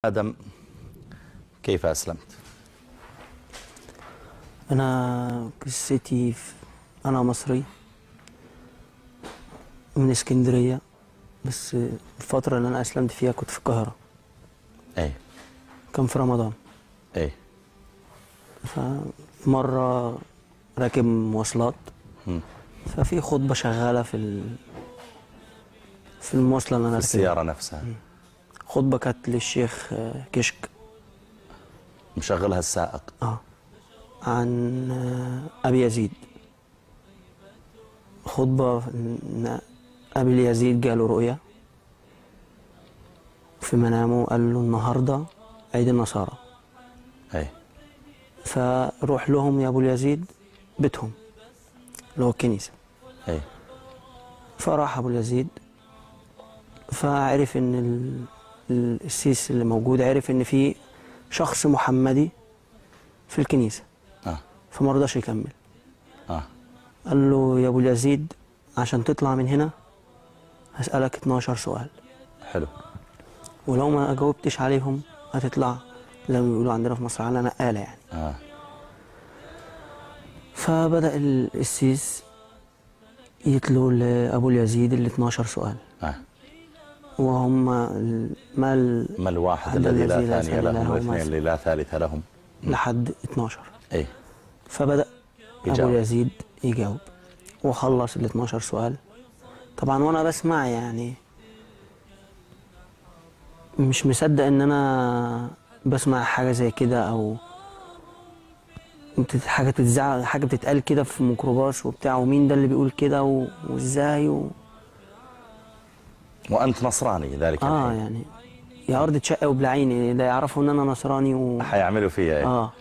آدم كيف أسلمت؟ أنا قصتي في- أنا مصري من اسكندرية بس الفترة اللي أنا أسلمت فيها كنت في القاهرة أي كان في رمضان أي ففي مرة راكب مواصلات مم. ففي خطبة شغالة في ال... في المواصلة اللي أنا في راكبها السيارة نفسها خطبة كانت للشيخ آه، كشك مشغلها السائق اه عن آه، أبي يزيد خطبة إن أبي يزيد جاله رؤية في منامه قال له النهاردة عيد النصارى أي فروح لهم يا أبو اليزيد بيتهم اللي هو الكنيسة أي فراح أبو اليزيد فعرف إن ال- ال- السيس اللي موجود عرف إن في شخص محمدي في الكنيسة آه فما رضاش يكمل آه قال له يا ابو اليزيد عشان تطلع من هنا هسألك 12 سؤال حلو ولو ما جاوبتش عليهم هتطلع زي ما بيقولوا عندنا في مصر على نقالة يعني آه فبدأ ال- السيس يتلو لأبو اليزيد ال 12 سؤال آه وهم ال- ما ال- ما الواحد حد الذي لا الذي لا ثاني ثاني لهم له والاثنين مثل. اللي لا ثالث لهم لحد 12 أي فبدأ يجاوب. أبو يزيد يجاوب وخلص ال 12 سؤال طبعا وأنا بسمع يعني مش مصدق إن أنا بسمع حاجة زي كده أو بتت- حاجة بتتذاع حاجة بتتقال كده في ميكروباص وبتاع ومين ده اللي بيقول كده و- وإزاي و... وأنت نصراني ذلك آه الحين يعني يا أرض تشق وبلعيني ده يعرفوا إن أنا نصراني و... حيعملوا فيها إيه؟ اه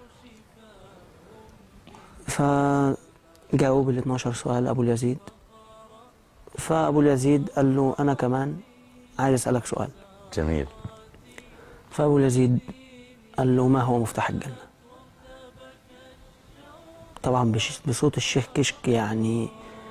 فجاوب ال 12 سؤال ابو اليزيد فابو اليزيد قال له انا كمان عايز اسالك سؤال جميل فابو اليزيد قال له ما هو مفتاح الجنه طبعا بش- بصوت الشيخ كشك يعني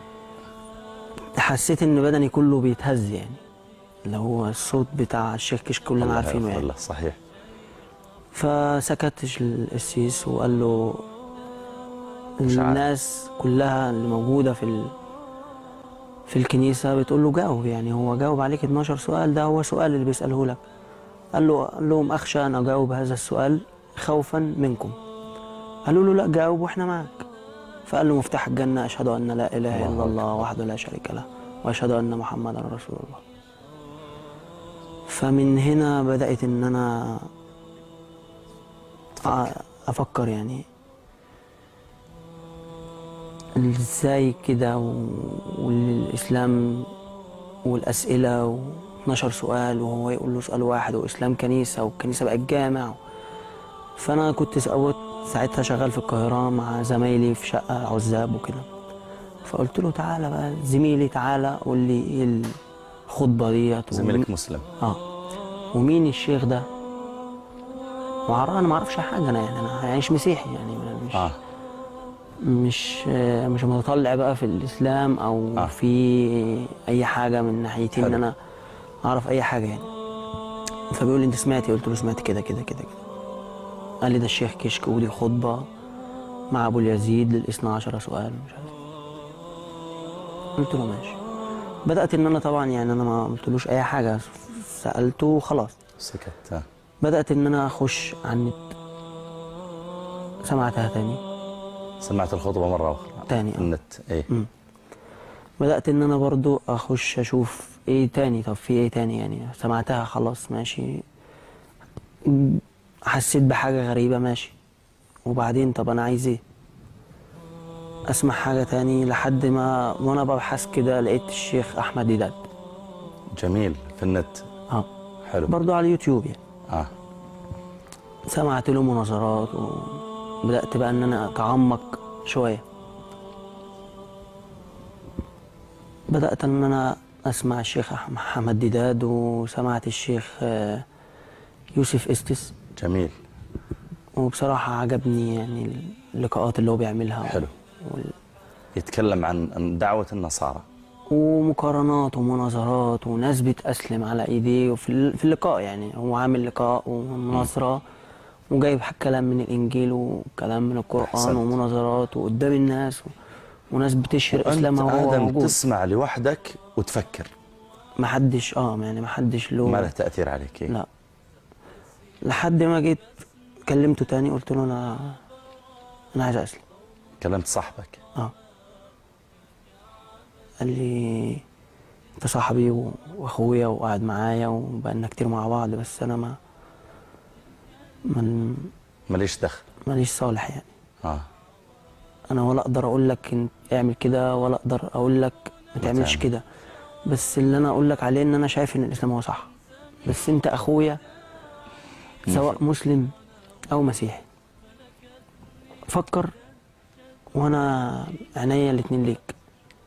حسيت ان بدني كله بيتهز يعني اللي هو الصوت بتاع الشيخ كشك كلنا الله عارفينه يغفر يعني له صحيح فسكت ال- السيس وقال له مش عارف. الناس كلها اللي موجوده في ال... في الكنيسه بتقول له جاوب يعني هو جاوب عليك 12 سؤال ده هو سؤال اللي بيساله لك قال له قال لهم اخشى ان اجاوب هذا السؤال خوفا منكم قالوا له لا جاوب واحنا معاك فقال له مفتاح الجنه اشهد ان لا اله الله الا الله أكبر. وحده لا شريك له واشهد ان محمدا رسول الله فمن هنا بدات ان انا أ- افكر يعني ازاي كده و- والاسلام والاسئله و 12 سؤال وهو يقول له سؤال واحد واسلام كنيسه والكنيسه بقت جامع فانا كنت سأوت ساعتها شغال في القاهره مع زمايلي في شقه عزاب وكده فقلت له تعالى بقى زميلي تعالى قول لي ايه الخطبه ديت زميلك مسلم اه ومين الشيخ ده وعر- انا ما اعرفش حاجه انا يعني انا عايش مسيحي يعني مش آه مش آه، مش متطلع بقى في الاسلام او آه. آه. في اي حاجه من ناحيتي ان حلو. انا اعرف اي حاجه يعني فبيقول لي انت سمعتي قلت له سمعت كده كده كده كده قال لي ده الشيخ كشك ودي خطبه مع ابو اليزيد للاثنى عشر سؤال مش عارف قلت له ماشي بدات ان انا طبعا يعني انا ما قلتلوش اي حاجه سالته وخلاص سكت آه. بدات ان انا اخش على النت سمعتها تاني سمعت الخطبة مرة أخرى تاني آه. النت إيه بدأت إن أنا برضو أخش أشوف إيه تاني طب في إيه تاني يعني سمعتها خلاص ماشي م- حسيت بحاجة غريبة ماشي وبعدين طب أنا عايز إيه أسمع حاجة تاني لحد ما وأنا ببحث كده لقيت الشيخ أحمد ديدات جميل في النت أه حلو برضو على اليوتيوب يعني آه سمعت له مناظرات وبدأت بقى إن أنا أتعمق شوية بدأت إن أنا أسمع الشيخ أح- محمد ديداد وسمعت الشيخ آه، يوسف إستس جميل وبصراحة عجبني يعني اللقاءات اللي هو بيعملها حلو. وال... يتكلم عن عن دعوة النصارى ومقارنات ومناظرات وناس بتأسلم على ايديه وفي ال- في اللقاء يعني هو عامل لقاء ومناظرة وجايب ح- كلام من الانجيل وكلام من القرآن أحسنت. ومناظرات وقدام الناس و... وناس بتشهر أنت اسلامها وهو آدم موجود تسمع لوحدك وتفكر محدش اه يعني محدش له ما له تأثير عليك إيه؟ لا لحد ما جيت كلمته تاني قلت له انا انا عايز اسلم كلمت صاحبك اه قال لي انت صاحبي و- واخويا وقاعد معايا وبقالنا كتير مع بعض بس انا ما من ماليش دخل ماليش صالح يعني آه انا ولا اقدر اقول لك انت اعمل كده ولا اقدر اقول لك ما تعملش تعمل. كده بس اللي انا اقول لك عليه ان انا شايف ان الاسلام هو صح بس انت اخويا سواء مسلم او مسيحي فكر وانا عينيا الاتنين ليك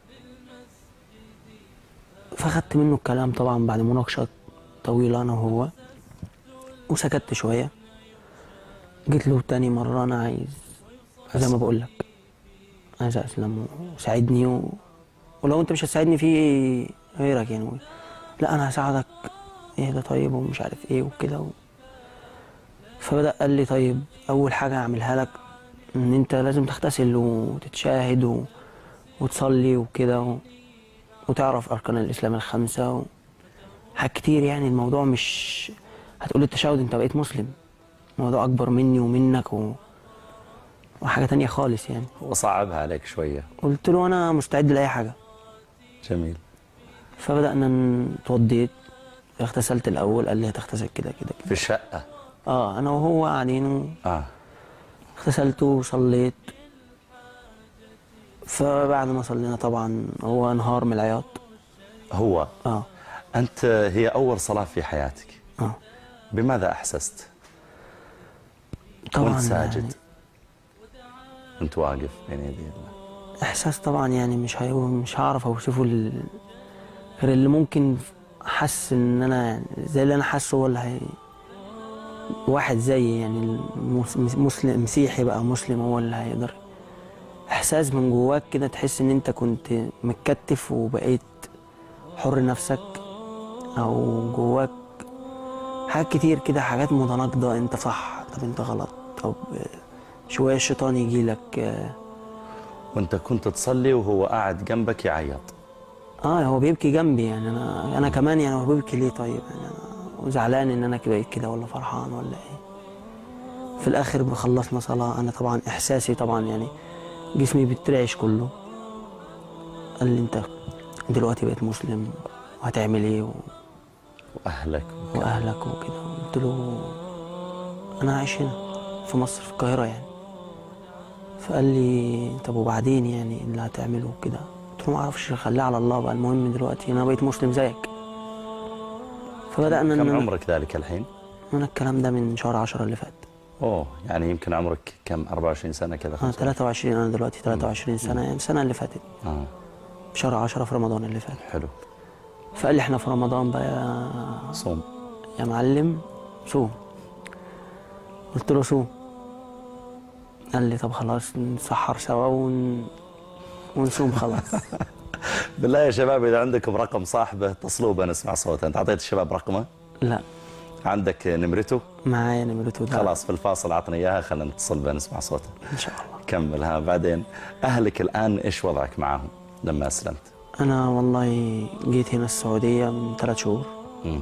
فاخدت منه الكلام طبعا بعد مناقشه طويله انا وهو وسكت شويه جيت له تاني مره انا عايز زي ما بقول لك عايز اسلم وساعدني و... ولو انت مش هتساعدني في غيرك يعني لا انا هساعدك ايه ده طيب ومش عارف ايه وكده و... فبدا قال لي طيب اول حاجه اعملها لك ان انت لازم تغتسل وتتشاهد و... وتصلي وكده و... وتعرف اركان الاسلام الخمسه و... حاجات كتير يعني الموضوع مش هتقول التشهد انت بقيت مسلم الموضوع اكبر مني ومنك و... وحاجه تانية خالص يعني هو صعبها عليك شوية قلت له انا مستعد لاي حاجه جميل فبدانا اتوضيت اغتسلت الاول قال لي هتغتسل كده كده في كده الشقة اه انا وهو قاعدين آه اغتسلت وصليت فبعد ما صلينا طبعا هو انهار من العياط هو اه أنت هي أول صلاة في حياتك اه بماذا أحسست طبعا وانت ساجد يعني وانت واقف بين يدي الله احساس طبعا يعني مش هي... مش هعرف اوصفه ل... غير اللي ممكن حس ان انا يعني زي اللي انا حاسه هو اللي هي واحد زيي يعني المس- مسلم مسيحي بقى مسلم هو اللي هيقدر احساس من جواك كده تحس ان انت كنت متكتف وبقيت حر نفسك او جواك حاجات كتير كده حاجات متناقضة انت صح طب انت غلط طب شوية الشيطان يجي لك وانت كنت تصلي وهو قاعد جنبك يعيط اه هو بيبكي جنبي يعني انا انا كمان يعني هو بيبكي ليه طيب يعني انا وزعلان ان انا بقيت كده ولا فرحان ولا ايه في الاخر بخلصنا صلاه انا طبعا احساسي طبعا يعني جسمي بيترعش كله قال لي انت دلوقتي بقيت مسلم وهتعمل ايه و... واهلك واهلك وكده قلت له انا عايش هنا في مصر في القاهره يعني فقال لي طب وبعدين يعني اللي هتعمله كده قلت له ما اعرفش خليها على الله بقى المهم دلوقتي انا بقيت مسلم زيك فبدانا كم ان أنا- عمرك ذلك الحين؟ انا الكلام ده من شهر 10 اللي فات اوه يعني يمكن عمرك كم 24 سنه كذا انا 25 23 انا دلوقتي 23 سنه يعني السنه اللي فاتت اه في شهر 10 في رمضان اللي فات حلو فقال لي احنا في رمضان بقى يا صوم يا معلم صوم قلت له صوم قال لي طب خلاص نسحر سوا ون... ونصوم خلاص بالله يا شباب اذا عندكم رقم صاحبه اتصلوا به نسمع صوته انت اعطيت الشباب رقمه لا عندك نمرته معايا نمرته ده خلاص في الفاصل اعطني اياها خلينا نتصل به نسمع صوته ان شاء الله كمل ها بعدين اهلك الان ايش وضعك معهم لما اسلمت؟ انا والله جيت هنا السعوديه من ثلاث شهور مم.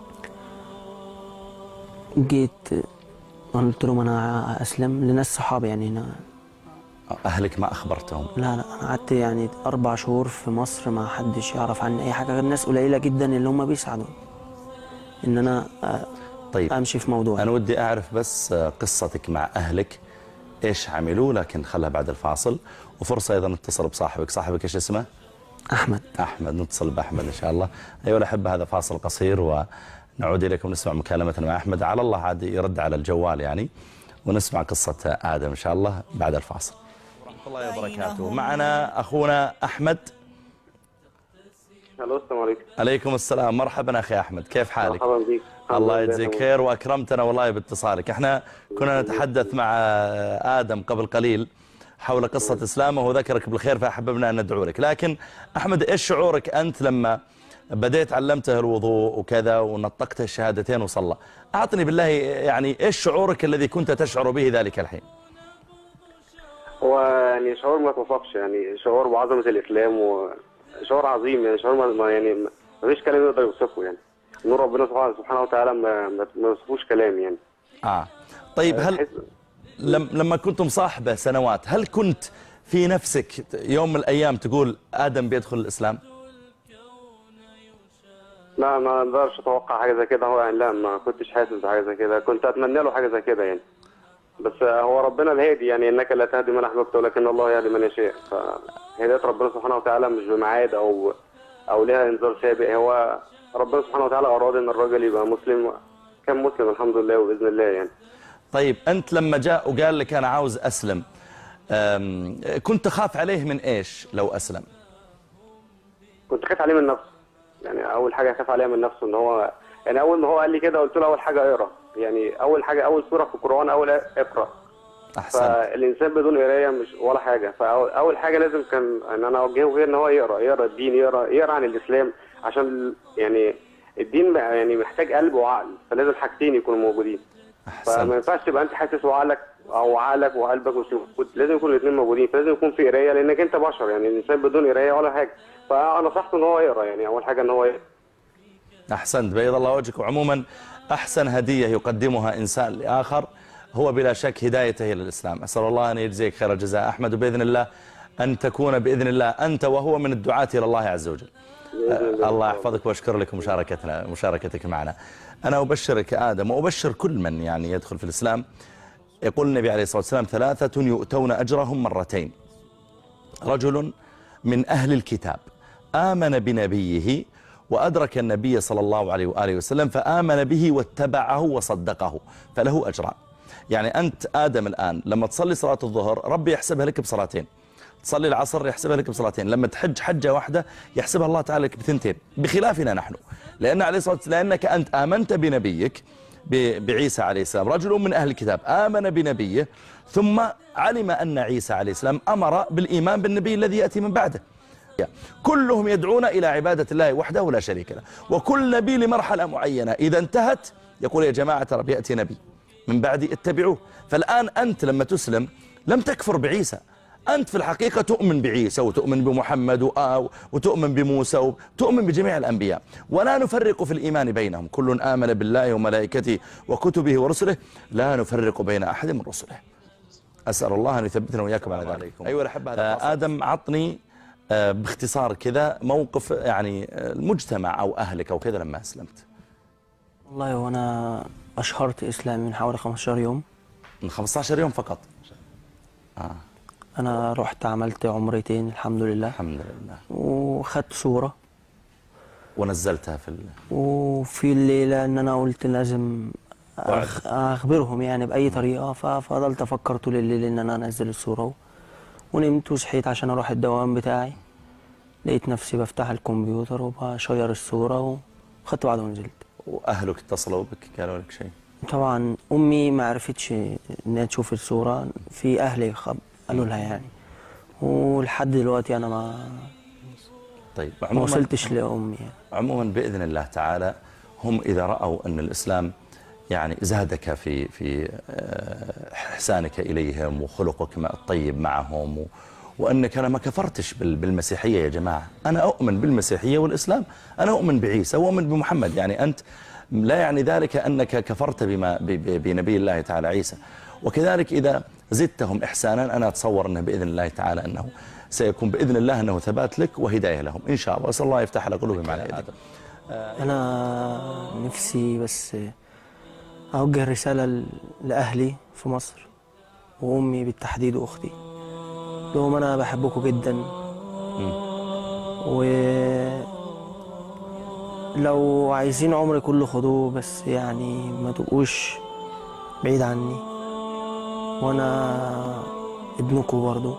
جيت قلت لهم انا اسلم لناس صحابي يعني هنا اهلك ما اخبرتهم لا لا انا قعدت يعني اربع شهور في مصر ما حدش يعرف عني اي حاجه غير ناس قليله جدا اللي هم بيساعدوا ان انا آه، طيب امشي في موضوع انا ودي اعرف بس قصتك مع اهلك ايش عملوا لكن خلها بعد الفاصل وفرصه ايضا نتصل بصاحبك صاحبك ايش اسمه احمد احمد نتصل باحمد ان شاء الله ايها الاحبه هذا فاصل قصير ونعود اليكم نسمع مكالمتنا مع احمد على الله عاد يرد على الجوال يعني ونسمع قصه ادم ان شاء الله بعد الفاصل ورحمه الله وبركاته معنا اخونا احمد الو السلام عليكم عليكم السلام مرحبا اخي احمد كيف حالك مرحبا بك الله يجزيك خير واكرمتنا والله باتصالك احنا كنا نتحدث مع ادم قبل قليل حول قصة إسلامه وذكرك بالخير فأحببنا أن ندعو لك لكن أحمد إيش شعورك أنت لما بديت علمته الوضوء وكذا ونطقت الشهادتين وصلى أعطني بالله يعني إيش شعورك الذي كنت تشعر به ذلك الحين هو يعني شعور ما توصفش يعني شعور بعظمة الإسلام وشعور عظيم يعني شعور ما- ما يعني ما فيش كلام يقدر يوصفه يعني نور ربنا سبحانه سبحانه وتعالى ما ما ما يوصفوش كلام يعني آه طيب هل تحس- لم لما كنت مصاحبه سنوات هل كنت في نفسك يوم من الأيام تقول آدم بيدخل الإسلام لا ما اقدرش اتوقع حاجه زي كده هو يعني لا ما كنتش حاسس بحاجه زي كده كنت اتمنى له حاجه زي كده يعني بس هو ربنا الهادي يعني انك لا تهدي من احببت ولكن الله يهدي من يشاء فهدايه ربنا سبحانه وتعالى مش بميعاد او او لها انذار سابق هو ربنا سبحانه وتعالى اراد ان الراجل يبقى مسلم كان مسلم الحمد لله وباذن الله يعني طيب أنت لما جاء وقال لك أنا عاوز أسلم أم، كنت تخاف عليه من إيش لو أسلم كنت خايف عليه من نفسه يعني اول حاجه خاف عليها من نفسه ان هو يعني اول ما هو قال لي كده قلت له اول حاجه اقرا يعني اول حاجه اول سوره في القران اول اقرا أحسن فالانسان بدون قرايه مش ولا حاجه فاول حاجه لازم كان ان انا اوجهه غير ان هو يقرا يقرا الدين يقرا يقرا عن الاسلام عشان يعني الدين بقى يعني محتاج قلب وعقل فلازم حاجتين يكونوا موجودين فما أحسن ينفعش تبقى انت حاسس وعقلك او عقلك وقلبك مش موجود لازم يكون الاثنين موجودين فلازم يكون في قرايه لانك انت بشر يعني الانسان بدون قرايه ولا حاجه فانا نصحته ان هو يقرا يعني اول حاجه ان هو يقرا أحسنت بيض الله وجهك وعموما أحسن هدية يقدمها إنسان لآخر هو بلا شك هدايته إلى الإسلام أسأل الله أن يجزيك خير الجزاء أحمد وبإذن الله أن تكون بإذن الله أنت وهو من الدعاة إلى الله عز وجل بإذن آه، الله يحفظك واشكر لك مشاركتنا مشاركتك معنا أنا أبشرك آدم وأبشر كل من يعني يدخل في الإسلام يقول النبي عليه الصلاة والسلام ثلاثة يؤتون أجرهم مرتين رجل من أهل الكتاب آمن بنبيه وأدرك النبي صلى الله عليه وآله وسلم فآمن به واتبعه وصدقه فله أجران يعني أنت آدم الآن لما تصلي صلاة الظهر ربي يحسبها لك بصلاتين تصلي العصر يحسبها لك بصلاتين لما تحج حجة واحدة يحسبها الله تعالى لك بثنتين بخلافنا نحن لأن عليه الصلاة والسلام لأنك أنت آمنت بنبيك ب- بعيسى عليه السلام رجل من أهل الكتاب آمن بنبيه ثم علم أن عيسى عليه السلام أمر بالإيمان بالنبي الذي يأتي من بعده كلهم يدعون إلى عبادة الله وحده لا شريك له وكل نبي لمرحلة معينة إذا انتهت يقول يا جماعة ترى بيأتي نبي من بعدي اتبعوه فالآن أنت لما تسلم لم تكفر بعيسى أنت في الحقيقة تؤمن بعيسى وتؤمن بمحمد وآ- وتؤمن بموسى وتؤمن بجميع الأنبياء ولا نفرق في الإيمان بينهم كل آمن بالله وملائكته وكتبه ورسله لا نفرق بين أحد من رسله أسأل الله أن يثبتنا وإياكم على ذلك أيوة الأحبة آه آدم عطني آه باختصار كذا موقف يعني آه، المجتمع أو أهلك أو كذا لما أسلمت والله وانا اشهرت اسلامي من حوالي 15 يوم من 15 يوم فقط آه انا رحت عملت عمرتين الحمد لله الحمد لله وخدت صورة ونزلتها في ال... وفي الليلة ان انا قلت لازم أخ... اخبرهم يعني باي طريقة ففضلت افكر طول الليل ان انا انزل الصورة ونمت وصحيت عشان اروح الدوام بتاعي لقيت نفسي بفتح الكمبيوتر وبشير الصورة وخدت بعض ونزلت وأهلك اتصلوا بك قالوا لك شيء طبعا امي ما عرفتش انها تشوف الصورة في اهلي خب... قالوا لها يعني ولحد دلوقتي انا ما طيب ما عموما وصلتش لامي يعني. عموما بإذن الله تعالى هم إذا رأوا أن الإسلام يعني زادك في في آه، إحسانك إليهم وخلقك مع- الطيب معهم و وأنك أنا ما كفرتش بال- بالمسيحية يا جماعة أنا أؤمن بالمسيحية والإسلام أنا أؤمن بعيسى وأؤمن بمحمد يعني أنت لا يعني ذلك أنك كفرت بما ب- ب- بنبي الله تعالى عيسى وكذلك إذا زدتهم إحسانا أنا أتصور أنه بإذن الله تعالى أنه سيكون بإذن الله أنه ثبات لك وهداية لهم إن شاء الله وأسأل الله يفتح على قلوبهم على يدك انا نفسي بس اوجه رسالة ل- لاهلي في مصر وامي بالتحديد واختي لهم انا بحبكم جدا و لو عايزين عمري كله خدوه بس يعني ما تبقوش بعيد عني وانا ابنكم برضو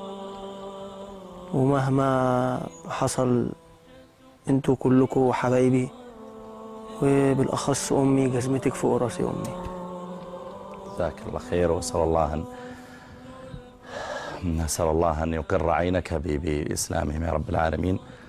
ومهما حصل انتوا كلكم حبايبي وبالاخص امي جزمتك فوق راسي امي جزاك الله خير واسال الله ان نسأل الله أن يقر عينك ب- بإسلامهم يا رب العالمين